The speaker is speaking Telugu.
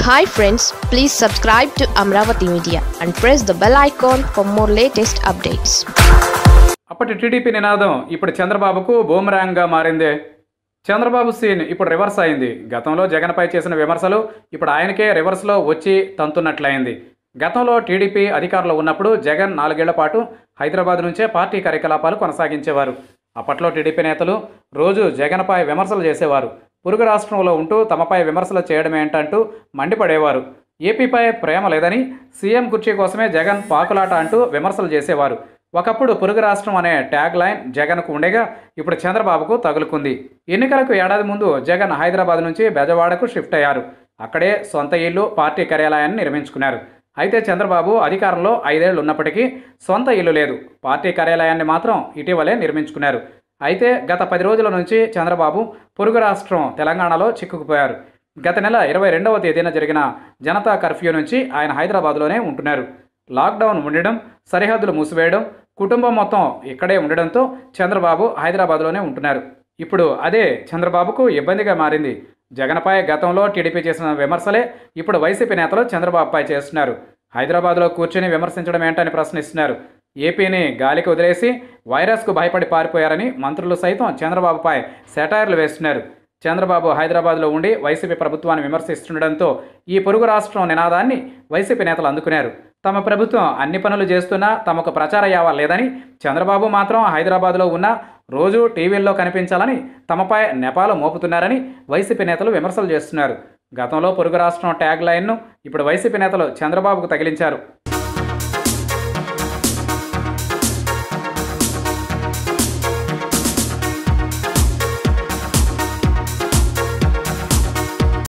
hi friends please subscribe to Amaravati media and press the bell icon for more latest updates అప్పటి టీడీపీ నినాదం ఇప్పుడు చంద్రబాబుకు బూమరాంగ్గా మారిందే చంద్రబాబు సీన్ ఇప్పుడు రివర్స్ అయింది గతంలో జగన్పై చేసిన విమర్శలు ఇప్పుడు ఆయనకే రివర్స్లో వచ్చి తంతున్నట్లయింది గతంలో టీడీపీ అధికారంలో ఉన్నప్పుడు జగన్ నాలుగేళ్ల పాటు హైదరాబాద్ నుంచే పార్టీ కార్యకలాపాలు కొనసాగించేవారు అప్పట్లో టీడీపీ నేతలు రోజు జగన్పై విమర్శలు చేసేవారు పొరుగు రాష్ట్రంలో ఉంటూ తమపై విమర్శలు చేయడం ఏంటంటూ మండిపడేవారు ఏపీపై ప్రేమ లేదని సీఎం కుర్చీ కోసమే జగన్ పాకులాట అంటూ విమర్శలు చేసేవారు ఒకప్పుడు పొరుగు రాష్ట్రం అనే ట్యాగ్ లైన్ జగన్కు ఉండగా ఇప్పుడు చంద్రబాబుకు తగులుకుంది ఎన్నికలకు ఏడాది ముందు జగన్ హైదరాబాద్ నుంచి బెజవాడకు షిఫ్ట్ అయ్యారు అక్కడే సొంత ఇల్లు పార్టీ కార్యాలయాన్ని నిర్మించుకున్నారు అయితే చంద్రబాబు అధికారంలో ఐదేళ్లు ఉన్నప్పటికీ సొంత ఇల్లు లేదు పార్టీ కార్యాలయాన్ని మాత్రం ఇటీవలే నిర్మించుకున్నారు అయితే గత పది రోజుల నుంచి చంద్రబాబు పొరుగు రాష్ట్రం తెలంగాణలో చిక్కుకుపోయారు గత నెల ఇరవై రెండవ తేదీన జరిగిన జనతా కర్ఫ్యూ నుంచి ఆయన హైదరాబాద్లోనే ఉంటున్నారు లాక్డౌన్ ఉండడం సరిహద్దులు మూసివేయడం కుటుంబం మొత్తం ఇక్కడే ఉండడంతో చంద్రబాబు హైదరాబాద్లోనే ఉంటున్నారు ఇప్పుడు అదే చంద్రబాబుకు ఇబ్బందిగా మారింది జగన్పై గతంలో టీడీపీ చేసిన విమర్శలే ఇప్పుడు వైసీపీ నేతలు చంద్రబాబుపై చేస్తున్నారు హైదరాబాద్లో కూర్చొని విమర్శించడం ఏంటని ప్రశ్నిస్తున్నారు ఏపీని గాలికి వదిలేసి వైరస్కు భయపడి పారిపోయారని మంత్రులు సైతం చంద్రబాబుపై సెటైర్లు వేస్తున్నారు చంద్రబాబు హైదరాబాద్లో ఉండి వైసీపీ ప్రభుత్వాన్ని విమర్శిస్తుండడంతో ఈ పొరుగు రాష్ట్రం నినాదాన్ని వైసీపీ నేతలు అందుకున్నారు తమ ప్రభుత్వం అన్ని పనులు చేస్తున్నా తమకు ప్రచార యావ లేదని చంద్రబాబు మాత్రం హైదరాబాద్లో ఉన్న రోజు టీవీల్లో కనిపించాలని తమపై నెపాలు మోపుతున్నారని వైసీపీ నేతలు విమర్శలు చేస్తున్నారు గతంలో పొరుగు రాష్ట్రం ట్యాగ్ లైన్ను ఇప్పుడు వైసీపీ నేతలు చంద్రబాబుకు తగిలించారు